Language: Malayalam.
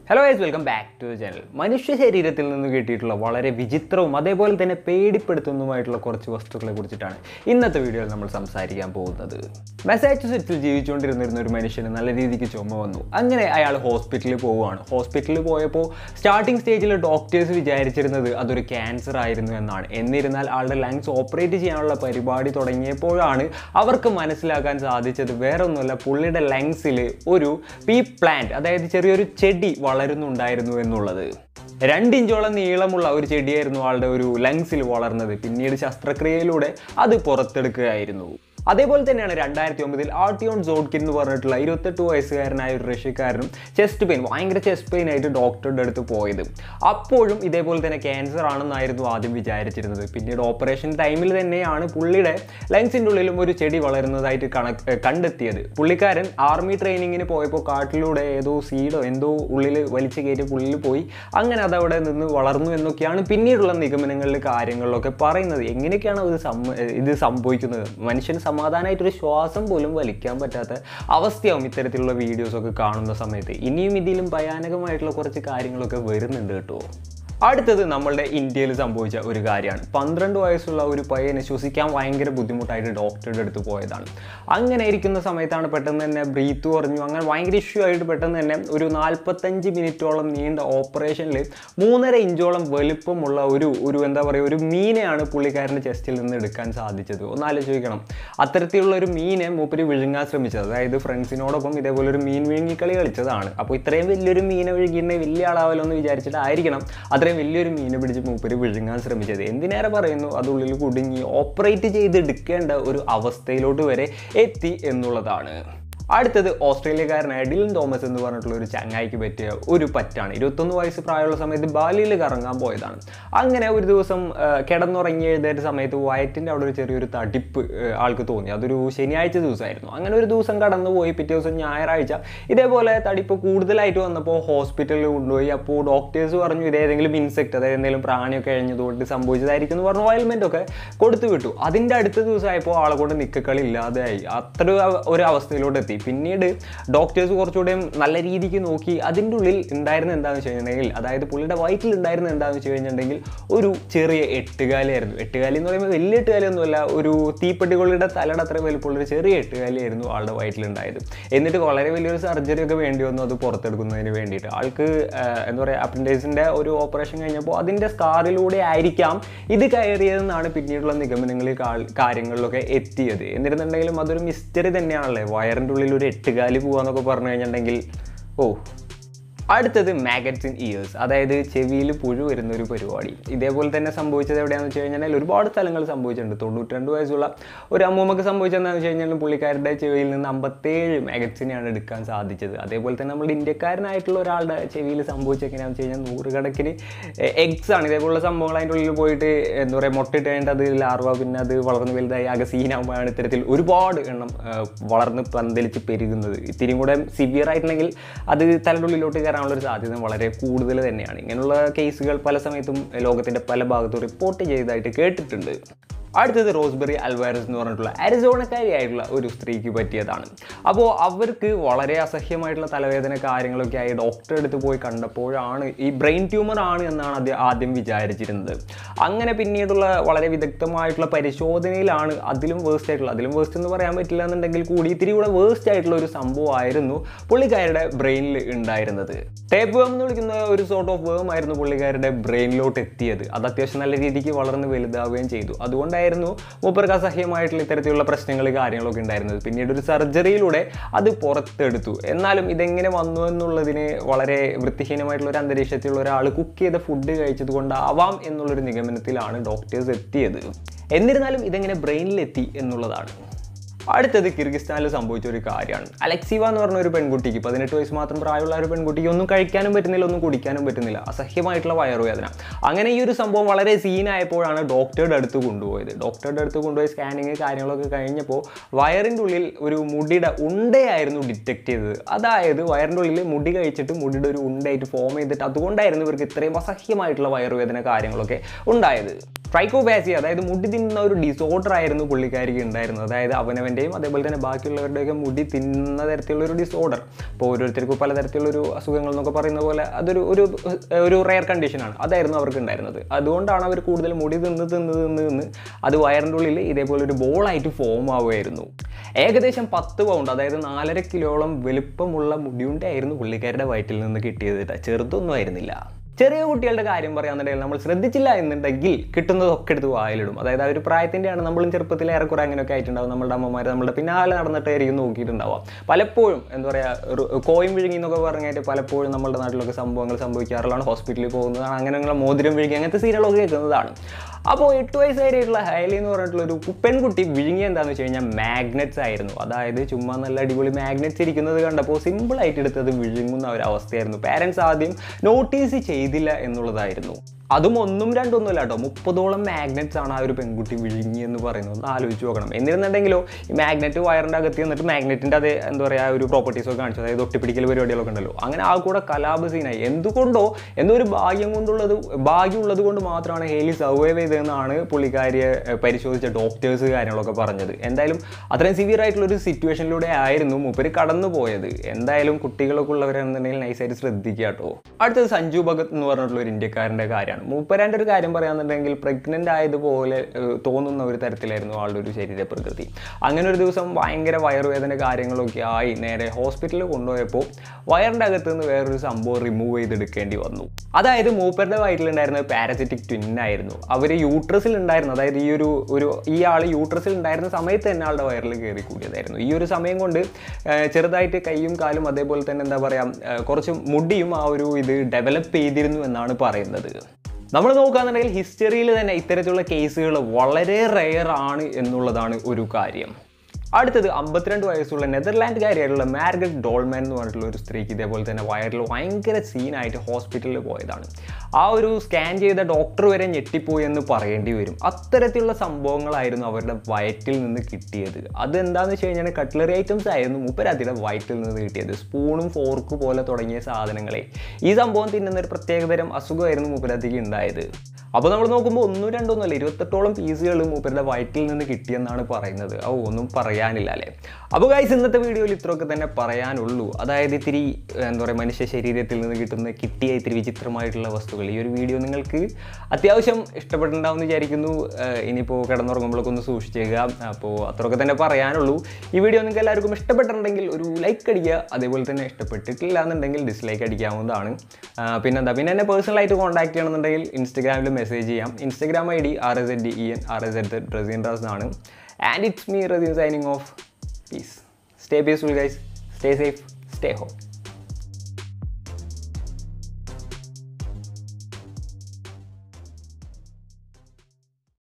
Hello guys welcome back to channel മനുഷ്യ ശരീരത്തിൽ നിന്ന് കിട്ടിയിട്ടുള്ള വളരെ വിചിത്രവും അതേപോലെ തന്നെ പേടിപ്പെടുത്തുന്നതുമായിട്ടുള്ള കുറച്ച് വസ്തുക്കളെ കുറിച്ചിട്ടാണ് ഇന്നത്തെ വീഡിയോയിൽ നമ്മൾ സംസാരിക്കാൻ പോകുന്നത് മെസാച്ചുസെറ്റ്സിൽ ജീവിച്ചുകൊണ്ടിരുന്നിരുന്ന ഒരു മനുഷ്യന് നല്ല രീതിക്ക് ചുമ വന്നു അങ്ങനെ അയാൾ ഹോസ്പിറ്റലിൽ പോവുകയാണ് ഹോസ്പിറ്റലിൽ പോയപ്പോൾ സ്റ്റാർട്ടിംഗ് സ്റ്റേജിൽ ഡോക്ടേഴ്സ് വിചാരിച്ചിരുന്നത് അതൊരു ക്യാൻസർ ആയിരുന്നു എന്നാണ് എന്നിരുന്നാൽ ആളുടെ ലങ്സ് ഓപ്പറേറ്റ് ചെയ്യാനുള്ള പരിപാടി തുടങ്ങിയപ്പോഴാണ് അവർക്ക് മനസ്സിലാക്കാൻ സാധിച്ചത് വേറെ ഒന്നുമല്ല പുള്ളിയുടെ ലങ്സിൽ ഒരു പീ പ്ലാന്റ് അതായത് ചെറിയൊരു ചെടി വളരുന്നുണ്ടായിരുന്നു എന്നുള്ളത് രണ്ടിഞ്ചോളം നീളമുള്ള ഒരു ചെടിയായിരുന്നു ആളുടെ ഒരു ലങ്സിൽ വളർന്നത് പിന്നീട് ശസ്ത്രക്രിയയിലൂടെ അത് പുറത്തെടുക്കുകയായിരുന്നു അതേപോലെ തന്നെയാണ് രണ്ടായിരത്തി ഒമ്പതിൽ ആർട്ടിയോൺ സോഡ്കിൻ എന്ന് പറഞ്ഞിട്ടുള്ള ഇരുപത്തെട്ട് വയസ്സുകാരനായ ഒരു റഷ്യക്കാരനും ചെസ്റ്റ് പെയിൻ ഭയങ്കര ചെസ്റ്റ് പെയിൻ ആയിട്ട് ഡോക്ടറുടെ അടുത്ത് പോയത് അപ്പോഴും ഇതേപോലെ തന്നെ ക്യാൻസർ ആണെന്നായിരുന്നു ആദ്യം വിചാരിച്ചിരുന്നത് പിന്നീട് ഓപ്പറേഷൻ ടൈമിൽ തന്നെയാണ് പുള്ളിയുടെ ലങ്സിൻ്റെ ഉള്ളിലും ഒരു ചെടി വളരുന്നതായിട്ട് കണക്ക് കണ്ടെത്തിയത് പുള്ളിക്കാരൻ ആർമി ട്രെയിനിങ്ങിന് പോയപ്പോൾ കാട്ടിലൂടെ ഏതോ സീഡോ എന്തോ ഉള്ളിൽ വലിച്ചു കയറ്റി പുള്ളിൽ പോയി അങ്ങനെ അതവിടെ നിന്ന് വളർന്നു എന്നൊക്കെയാണ് പിന്നീടുള്ള നിഗമനങ്ങളിൽ കാര്യങ്ങളിലൊക്കെ പറയുന്നത് എങ്ങനെയൊക്കെയാണ് ഇത് സം ഇത് സംഭവിക്കുന്നത് മനുഷ്യന് സമാധാനമായിട്ടൊരു ശ്വാസം പോലും വലിക്കാൻ പറ്റാത്ത അവസ്ഥയാവും ഇത്തരത്തിലുള്ള വീഡിയോസൊക്കെ കാണുന്ന സമയത്ത് ഇനിയും ഇതിലും ഭയാനകമായിട്ടുള്ള കുറച്ച് കാര്യങ്ങളൊക്കെ വരുന്നുണ്ട് കേട്ടോ അടുത്തത് നമ്മളുടെ ഇന്ത്യയിൽ സംഭവിച്ച ഒരു കാര്യമാണ് പന്ത്രണ്ട് വയസ്സുള്ള ഒരു പയ്യനെ ശ്വസിക്കാൻ ഭയങ്കര ബുദ്ധിമുട്ടായിട്ട് ഡോക്ടറുടെ അടുത്ത് പോയതാണ് അങ്ങനെ ഇരിക്കുന്ന സമയത്താണ് പെട്ടെന്ന് തന്നെ ബ്രീത്ത് കുറഞ്ഞു അങ്ങനെ ഭയങ്കര ഇഷ്യൂ ആയിട്ട് പെട്ടെന്ന് തന്നെ ഒരു നാൽപ്പത്തഞ്ച് മിനിറ്റോളം നീണ്ട ഓപ്പറേഷനിൽ മൂന്നര ഇഞ്ചോളം വലുപ്പമുള്ള ഒരു ഒരു എന്താ പറയുക ഒരു മീനെയാണ് പുള്ളിക്കാരൻ്റെ ചെസ്റ്റിൽ നിന്ന് എടുക്കാൻ സാധിച്ചത് ഒന്ന് ആലോചിക്കണം അത്തരത്തിലുള്ള ഒരു മീനെ മൂപ്പര് വിഴുങ്ങാൻ ശ്രമിച്ചത് അതായത് ഫ്രണ്ട്സിനോടൊപ്പം ഇതേപോലെ ഒരു മീൻ വിഴുങ്ങിക്കളി കളിച്ചതാണ് അപ്പോൾ ഇത്രയും വലിയൊരു മീനെ വിഴുകിയിട്ടുണ്ടെങ്കിൽ വലിയ ആളാവല്ലോ എന്ന് വിചാരിച്ചിട്ടായിരിക്കണം അത്രയും വലിയൊരു മീനെ പിടിച്ച് മൂപ്പര് വിഴുങ്ങാൻ ശ്രമിച്ചത് എന്തിനേറെ പറയുന്നു അത് ഉള്ളിൽ കുടുങ്ങി ഓപ്പറേറ്റ് ചെയ്ത് എടുക്കേണ്ട ഒരു അവസ്ഥയിലോട്ട് വരെ എത്തി എന്നുള്ളതാണ് അടുത്തത് ഓസ്ട്രേലിയക്കാരനായ ഡിലൻ തോമസ് എന്ന് പറഞ്ഞിട്ടുള്ള ഒരു ചങ്ങായിക്ക് പറ്റിയ ഒരു പറ്റാണ് ഇരുപത്തൊന്ന് വയസ്സ് പ്രായമുള്ള സമയത്ത് ബാലിയിൽ കറങ്ങാൻ പോയതാണ് അങ്ങനെ ഒരു ദിവസം ആ, കിടന്നുറങ്ങി എഴുതേറ്റ സമയത്ത് വയറ്റിൻ്റെ അവിടെ ഒരു ചെറിയൊരു തടിപ്പ് ആ, ആൾക്ക് തോന്നി അതൊരു ശനിയാഴ്ച ദിവസമായിരുന്നു അങ്ങനെ ഒരു ദിവസം കടന്നു പോയി പിറ്റേ ദിവസം ഞായറാഴ്ച ഇതേപോലെ തടിപ്പ് കൂടുതലായിട്ട് വന്നപ്പോൾ ഹോസ്പിറ്റലിൽ കൊണ്ടുപോയി അപ്പോൾ ഡോക്ടേഴ്സ് പറഞ്ഞു ഇത് ഏതെങ്കിലും ഇൻസെക്ട് അതായത് എന്തെങ്കിലും പ്രാണിയൊക്കെ കഴിഞ്ഞതുകൊണ്ട് സംഭവിച്ചതായിരിക്കും എന്ന് പറഞ്ഞു ഓയിൽമെൻ്റ് ഒക്കെ കൊടുത്തു വിട്ടു അതിൻ്റെ അടുത്ത ദിവസമായപ്പോൾ ആളെ കൊണ്ട് നിക്കക്കളി ഇല്ലാതെയായി അത്ര ഒരു അവ- ഒരു അവസ്ഥയിലോട്ട് എത്തി പിന്നീട് ഡോക്ടേഴ്സ് കുറച്ചുകൂടെ നല്ല രീതിക്ക് നോക്കി അതിൻ്റെ ഉള്ളിൽ ഉണ്ടായിരുന്ന എന്താണെന്ന് വെച്ച് കഴിഞ്ഞിട്ടുണ്ടെങ്കിൽ അതായത് പുള്ളിയുടെ വയറ്റിൽ ഉണ്ടായിരുന്ന എന്താണെന്ന് വെച്ച് കഴിഞ്ഞിട്ടുണ്ടെങ്കിൽ ഒരു ചെറിയ എട്ടുകാലിയായിരുന്നു എട്ടുകാലി എന്ന് പറയുമ്പോൾ വലിയ എട്ടുകാലിയൊന്നുമല്ല ഒരു തീപ്പെട്ടികളുടെ തലയുടെ അത്ര വലിപ്പമുള്ള ഒരു ചെറിയ എട്ടുകാലിയായിരുന്നു ആളുടെ വയറ്റിലുണ്ടായത് എന്നിട്ട് വളരെ വലിയൊരു സർജറി ഒക്കെ വേണ്ടി വന്നു അത് പുറത്തെടുക്കുന്നതിന് വേണ്ടിയിട്ട് ആൾക്ക് ആ, എന്താ പറയുക അപ്പൻഡൈസിൻ്റെ ഒരു ഓപ്പറേഷൻ കഴിഞ്ഞപ്പോൾ അതിൻ്റെ സ്കാറിലൂടെ ആയിരിക്കാം ഇത് കയറിയതെന്നാണ് പിന്നീടുള്ള നിഗമനങ്ങളിൽ കാ- കാര്യങ്ങളിലൊക്കെ എത്തിയത് എന്നിരുന്നുണ്ടെങ്കിലും അതൊരു മിസ്റ്ററി തന്നെയാണല്ലേ വയറിൻ്റെ ഉള്ളിൽ ഒരു എട്ടുകാലി പോവാന്നൊക്കെ പറഞ്ഞു കഴിഞ്ഞിട്ടുണ്ടെങ്കിൽ ഓ അടുത്തത് മാഗറ്റ്സ് ഇൻ ഇയേഴ്സ് അതായത് ചെവിയിൽ പുഴു വരുന്ന ഒരു പരിപാടി ഇതേപോലെ തന്നെ സംഭവിച്ചത് എവിടെയാണെന്ന് വെച്ച് കഴിഞ്ഞാൽ ഒരുപാട് സ്ഥലങ്ങൾ സംഭവിച്ചിട്ടുണ്ട് തൊണ്ണൂറ്റിരണ്ട് വയസ്സുള്ള ഒരു അമ്മൂമ്മക്ക് സംഭവിച്ചതെന്ന് വെച്ച് കഴിഞ്ഞാൽ പുള്ളിക്കാരുടെ ചെവിയിൽ നിന്ന് അമ്പത്തേഴ് മാഗറ്റ്സിനെയാണ് എടുക്കാൻ സാധിച്ചത് അതേപോലെ തന്നെ നമ്മുടെ ഇന്ത്യക്കാരനായിട്ടുള്ള ഒരാളുടെ ചെവിയിൽ സംഭവിച്ചത് എങ്ങനെയാണെന്ന് വെച്ച് കഴിഞ്ഞാൽ നൂറുകണക്കിന് എഗ്സ് ആണ് ഇതേപോലുള്ള സംഭവങ്ങൾ അതിൻ്റെ ഉള്ളിൽ പോയിട്ട് എന്താ പറയുക മുട്ടയിട്ട് കഴിഞ്ഞിട്ട് അത് ലാർവ പിന്നെ അത് വളർന്ന് വലുതായി ആകെ സീനാകുമ്പോഴാണ് ഇത്തരത്തിൽ ഒരുപാട് എണ്ണം ആ, വളർന്ന് പന്തലിച്ച് പെരുകുന്നത് ഇത്തിരിയും കൂടെ സിവിയർ ആയിട്ടുണ്ടെങ്കിൽ അത് തലയുടെ ഉള്ളിലോട്ട് കയറാനുള്ള ഒരു സാധ്യത വളരെ കൂടുതൽ തന്നെയാണ് ഇങ്ങനെയുള്ള കേസുകൾ പല സമയത്തും ലോകത്തിൻ്റെ പല ഭാഗത്തും റിപ്പോർട്ട് ചെയ്തതായിട്ട് കേട്ടിട്ടുണ്ട് അടുത്തത് റോസ്ബെറി അൽവാരസ് എന്ന് പറഞ്ഞിട്ടുള്ള അരിസോണക്കാരിയായിട്ടുള്ള ഒരു സ്ത്രീക്ക് പറ്റിയതാണ് അപ്പോൾ അവർക്ക് വളരെ അസഹ്യമായിട്ടുള്ള തലവേദന കാര്യങ്ങളൊക്കെ ആയി ഡോക്ടറെ അടുത്ത് പോയി കണ്ടപ്പോഴാണ് ഈ ബ്രെയിൻ ട്യൂമർ ആണ് എന്നാണ് അത് ആദ്യം വിചാരിച്ചിരുന്നത് അങ്ങനെ പിന്നീടുള്ള വളരെ വിദഗ്ധമായിട്ടുള്ള പരിശോധനയിലാണ് അതിലും വേസ്റ്റ് ആയിട്ടുള്ള അതിലും വേസ്റ്റ് എന്ന് പറയാൻ പറ്റില്ല എന്നുണ്ടെങ്കിൽ കൂടി ഇത്തിരി കൂടെ വേസ്റ്റ് ആയിട്ടുള്ള ഒരു സംഭവമായിരുന്നു പുള്ളിക്കാരുടെ ബ്രെയിനിൽ ഉണ്ടായിരുന്നത് ടേപ്പ് വേം എന്ന് വിളിക്കുന്ന ഒരു സോർട്ട് ഓഫ് വേം ആയിരുന്നു പുള്ളിക്കാരുടെ ബ്രെയിനിലോട്ട് എത്തിയത് അത് അത്യാവശ്യം നല്ല രീതിക്ക് വളർന്ന് വലുതാവുകയും ചെയ്തു അതുകൊണ്ടായിരുന്നു മൂപ്പർക്ക് അസഹ്യമായിട്ടുള്ള ഇത്തരത്തിലുള്ള പ്രശ്നങ്ങൾ കാര്യങ്ങളൊക്കെ ഉണ്ടായിരുന്നത് പിന്നീട് ഒരു സർജറിയിലൂടെ അത് പുറത്തെടുത്തു എന്നാലും ഇതെങ്ങനെ വന്നു എന്നുള്ളതിന് വളരെ വൃത്തിഹീനമായിട്ടുള്ള ഒരു അന്തരീക്ഷത്തിലുള്ള ഒരാൾ കുക്ക് ചെയ്ത ഫുഡ് കഴിച്ചത് കൊണ്ടാവാം എന്നുള്ളൊരു നിഗമനത്തിലാണ് ഡോക്ടേഴ്സ് എത്തിയത് എന്നിരുന്നാലും ഇതെങ്ങനെ ബ്രെയിനിൽ എത്തി എന്നുള്ളതാണ് അടുത്തത് കിർഗിസ്ഥാനിൽ സംഭവിച്ച ഒരു കാര്യമാണ് അലക്സീവ എന്ന് പറഞ്ഞ ഒരു പെൺകുട്ടിക്ക് പതിനെട്ട് വയസ്സ് മാത്രം പ്രായമുള്ള ഒരു പെൺകുട്ടിക്ക് ഒന്നും കഴിക്കാനും പറ്റുന്നില്ല ഒന്നും കുടിക്കാനും പറ്റുന്നില്ല അസഹ്യമായിട്ടുള്ള വയറുവേദന അങ്ങനെ ഈ ഒരു സംഭവം വളരെ സീനായപ്പോഴാണ് ഡോക്ടറുടെ അടുത്ത് കൊണ്ടുപോയത് ഡോക്ടറുടെ അടുത്ത് കൊണ്ടുപോയി സ്കാനിങ് കാര്യങ്ങളൊക്കെ കഴിഞ്ഞപ്പോൾ വയറിൻ്റെ ഉള്ളിൽ ഒരു മുടിയുടെ ഉണ്ടയായിരുന്നു ഡിറ്റക്ട് ചെയ്തത് അതായത് വയറിൻ്റെ ഉള്ളിൽ മുടി കഴിച്ചിട്ട് മുടിയുടെ ഒരു ഉണ്ടയായിട്ട് ഫോം ചെയ്തിട്ട് അതുകൊണ്ടായിരുന്നു ഇവർക്ക് ഇത്രയും അസഹ്യമായിട്ടുള്ള വയറുവേദന കാര്യങ്ങളൊക്കെ ഉണ്ടായത് ട്രൈക്കോപാസി അതായത് മുടി തിന്നുന്ന ഒരു ഡിസോർഡർ ആയിരുന്നു പുള്ളിക്കാരിക്ക് ഉണ്ടായിരുന്നത് അതായത് അവനവൻ്റെ അദ്ദേഹത്തിൻ്റെയും അതേപോലെ തന്നെ ബാക്കിയുള്ളവരുടെയൊക്കെ മുടി തിന്നുന്ന തരത്തിലുള്ള ഒരു ഡിസോർഡർ അപ്പോൾ ഓരോരുത്തർക്കും പലതരത്തിലുള്ളൊരു അസുഖങ്ങൾ എന്നൊക്കെ പറയുന്ന പോലെ അതൊരു ഒരു ഒരു റെയർ കണ്ടീഷനാണ് അതായിരുന്നു അവർക്ക് ഉണ്ടായിരുന്നത് അതുകൊണ്ടാണ് അവർ കൂടുതൽ മുടി തിന്ന് തിന്ന് തിന്ന് തിന്ന് അത് വയറിൻ്റെ ഉള്ളിൽ ഇതേപോലെ ഒരു ബോളായിട്ട് ഫോം ആവുമായിരുന്നു ഏകദേശം പത്ത് പൗണ്ട് അതായത് നാലര കിലോളം വലുപ്പമുള്ള മുടിയുണ്ടായിരുന്നു പുള്ളിക്കാരുടെ വയറ്റിൽ നിന്ന് കിട്ടിയത് ട്ടാ. ചെറുതൊന്നും ആയിരുന്നില്ല ചെറിയ കുട്ടികളുടെ കാര്യം പറയാന്നുണ്ടെങ്കിൽ നമ്മൾ ശ്രദ്ധിച്ചില്ല എന്നുണ്ടെങ്കിൽ കിട്ടുന്നതൊക്കെ എടുത്ത് വായിലിടും അതായത് ആ ഒരു പ്രായത്തിൻ്റെയാണ് നമ്മളും ചെറുപ്പത്തിൽ ഏറെക്കുറെ അങ്ങനെയൊക്കെ ആയിട്ടുണ്ടാവും നമ്മുടെ അമ്മമാർ നമ്മുടെ പിന്നാലെ നടന്നിട്ടായിരിക്കും നോക്കിയിട്ടുണ്ടാവുക പലപ്പോഴും എന്താ പറയുക കോയും വിഴുങ്ങി എന്നൊക്കെ പറഞ്ഞിട്ട് പലപ്പോഴും നമ്മുടെ നാട്ടിലൊക്കെ സംഭവങ്ങൾ സംഭവിക്കാറുള്ളതാണ് ഹോസ്പിറ്റലിൽ പോകുന്നതാണ് അങ്ങനെയുള്ള മോതിരം വിഴുങ്ങി അങ്ങനത്തെ സീരിയലൊക്കെ കേൾക്കുന്നതാണ് അപ്പോൾ എട്ട് വയസ്സുകാരായിട്ടുള്ള ഹയലി എന്ന് പറഞ്ഞിട്ടുള്ള ഒരു പെൺകുട്ടി വിഴുങ്ങി എന്താണെന്ന് വെച്ച് കഴിഞ്ഞാൽ മാഗ്നറ്റ്സ് ആയിരുന്നു അതായത് ചുമ്മാ നല്ല അടിപൊളി മാഗ്നറ്റ്സ് ഇരിക്കുന്നത് കണ്ടപ്പോൾ സിമ്പിളായിട്ട് എടുത്തത് വിഴുങ്ങുന്ന ഒരു അവസ്ഥയായിരുന്നു പാരൻസ് ആദ്യം നോട്ടീസ് ചെയ്തില്ല എന്നുള്ളതായിരുന്നു അതും ഒന്നും രണ്ടൊന്നുമല്ല കേട്ടോ മുപ്പതോളം മാഗ്നറ്റ്സ് ആണ് ആ ഒരു പെൺകുട്ടി വിഴുങ്ങി എന്ന് പറയുന്നത് ഒന്ന് ആലോചിച്ച് നോക്കണം എന്നിരുന്നുണ്ടെങ്കിലോ ഈ മാഗ്നറ്റ് വയറിൻ്റെ അകത്ത് എന്നിട്ട് മാഗ്നറ്റിൻ്റെ അത് എന്താ പറയുക ഒരു പ്രോപ്പർട്ടീസ് ഒക്കെ കാണിച്ചു അതായത് ഒട്ടിപ്പിടിക്കൽ പരിപാടികളൊക്കെ ഉണ്ടല്ലോ അങ്ങനെ ആ കൂടെ കലാപ സീനായി എന്തുകൊണ്ടോ എന്തോ ഒരു ഭാഗ്യം കൊണ്ടുള്ളത് ഭാഗ്യമുള്ളത് കൊണ്ട് മാത്രമാണ് ഹേലി സർവൈവ് ചെയ്തതെന്നാണ് പുള്ളിക്കാരിയെ ഏഹ്, പരിശോധിച്ച ഡോക്ടേഴ്സ് കാര്യങ്ങളൊക്കെ പറഞ്ഞത് എന്തായാലും അത്രയും സിവിയർ ആയിട്ടുള്ള ഒരു സിറ്റുവേഷനിലൂടെ ആയിരുന്നു മൂപ്പര് കടന്നു പോയത് എന്തായാലും കുട്ടികളൊക്കെ ഉള്ളവരാണെന്നുണ്ടെങ്കിൽ നൈസായിട്ട് ശ്രദ്ധിക്കുക കേട്ടോ അടുത്തത് സഞ്ജു ഭഗത് എന്ന് പറഞ്ഞിട്ടുള്ള ഒരു ഇന്ത്യക്കാരൻ്റെ കാര്യമാണ് മൂപ്പരാൻ്റെ ഒരു കാര്യം പറയാന്നുണ്ടെങ്കിൽ പ്രഗ്നൻ്റ് ആയതുപോലെ ഏഹ്, തോന്നുന്ന ഒരു തരത്തിലായിരുന്നു ആളുടെ ഒരു ശരീര പ്രകൃതി അങ്ങനെ ഒരു ദിവസം ഭയങ്കര വയറുവേദന കാര്യങ്ങളൊക്കെ ആയി നേരെ ഹോസ്പിറ്റലിൽ കൊണ്ടുപോയപ്പോൾ വയറിൻ്റെ അകത്ത് നിന്ന് വേറൊരു സംഭവം റിമൂവ് ചെയ്തെടുക്കേണ്ടി വന്നു അതായത് മൂപ്പരുടെ വയറ്റിലുണ്ടായിരുന്നത് പാരസിറ്റിക് ട്വിൻ ആയിരുന്നു അവർ യൂട്രസിൽ ഉണ്ടായിരുന്നു അതായത് ഈ ഒരു ഒരു ഈ ആൾ യൂട്രസിൽ ഉണ്ടായിരുന്ന സമയത്ത് തന്നെ ആളുടെ വയറിൽ കയറി കൂടിയതായിരുന്നു ഈ ഒരു സമയം കൊണ്ട് ഏഹ്, ചെറുതായിട്ട് കൈയും കാലും അതേപോലെ തന്നെ എന്താ പറയുക കുറച്ച് മുടിയും ആ ഒരു ഇത് ഡെവലപ്പ് ചെയ്തിരുന്നു എന്നാണ് പറയുന്നത് നമ്മൾ നോക്കുകയാണെന്നുണ്ടെങ്കിൽ ഹിസ്റ്ററിയിൽ തന്നെ ഇത്തരത്തിലുള്ള കേസുകൾ വളരെ റെയർ ആണ് എന്നുള്ളതാണ് ഒരു കാര്യം അടുത്തത് അമ്പത്തിരണ്ട് വയസ്സുള്ള നെതർലാൻഡുകാരിയായിട്ടുള്ള മാർഗറ്റ് ഡോൾമാൻ എന്ന് പറഞ്ഞിട്ടുള്ള ഒരു സ്ത്രീക്ക് ഇതേപോലെ തന്നെ വയറിൽ ഭയങ്കര സീനായിട്ട് ഹോസ്പിറ്റലിൽ പോയതാണ് ആ ഒരു സ്കാൻ ചെയ്ത ഡോക്ടർ വരെ ഞെട്ടിപ്പോയി എന്ന് പറയേണ്ടി വരും അത്തരത്തിലുള്ള സംഭവങ്ങളായിരുന്നു അവരുടെ വയറ്റിൽ നിന്ന് കിട്ടിയത് അതെന്താണെന്ന് വെച്ച് കഴിഞ്ഞാൽ കട്ട്ലറി ഐറ്റംസ് ആയിരുന്നു മുപ്പരാതിയുടെ വയറ്റിൽ നിന്ന് കിട്ടിയത് സ്പൂണും ഫോർക്ക് പോലെ തുടങ്ങിയ സാധനങ്ങളെ ഈ സംഭവം തിന്നുന്ന ഒരു പ്രത്യേകതരം അസുഖമായിരുന്നു മൂപ്പരാതിക്ക് ഉണ്ടായത് അപ്പോൾ നമ്മൾ നോക്കുമ്പോൾ ഒന്നും രണ്ടൊന്നും അല്ല ഇരുപത്തെട്ടോളം പീസുകൾ മൂപ്പരുടെ വയറ്റിൽ നിന്ന് കിട്ടിയെന്നാണ് പറയുന്നത് ഓ ഒന്നും പറയാനില്ല അല്ലേ അപ്പോൾ ഗൈസ് ഇന്നത്തെ വീഡിയോയിൽ ഇത്രയൊക്കെ തന്നെ പറയാനുള്ളൂ അതായത് ഇത്തിരി എന്താ പറയുക മനുഷ്യ ശരീരത്തിൽ നിന്ന് കിട്ടുന്ന കിട്ടിയ ഇത്തിരി വിചിത്രമായിട്ടുള്ള വസ്തുക്കൾ ഈ ഒരു വീഡിയോ നിങ്ങൾക്ക് അത്യാവശ്യം ഇഷ്ടപ്പെട്ടിട്ടുണ്ടാവും എന്ന് വിചാരിക്കുന്നു ഏഹ് ഇനിയിപ്പോൾ കിടന്നുറങ്ങുമ്പോഴൊക്കെ ഒന്ന് സൂക്ഷിച്ചേക്കുക അപ്പോൾ അത്രയൊക്കെ തന്നെ പറയാനുള്ളൂ ഈ വീഡിയോ നിങ്ങൾക്ക് എല്ലാവർക്കും ഇഷ്ടപ്പെട്ടിട്ടുണ്ടെങ്കിൽ ഒരു ലൈക്ക് അടിക്കുക അതേപോലെ തന്നെ ഇഷ്ടപ്പെട്ടിട്ടില്ല എന്നുണ്ടെങ്കിൽ ഡിസ്ലൈക്ക് അടിക്കാവുന്നതാണ് ആ, പിന്നെന്താ പിന്നെ എന്നെ പേഴ്സണലായിട്ട് കോൺടാക്ട് ചെയ്യണമെന്നുണ്ടെങ്കിൽ ഇൻസ്റ്റഗ്രാമിൽ മെസ്സേജ് ചെയ്യാം Instagram I D R S Z D E N R S Z Razeen Raz എന്നാണ് and it's me Razeen signing off peace stay peaceful guys stay safe stay home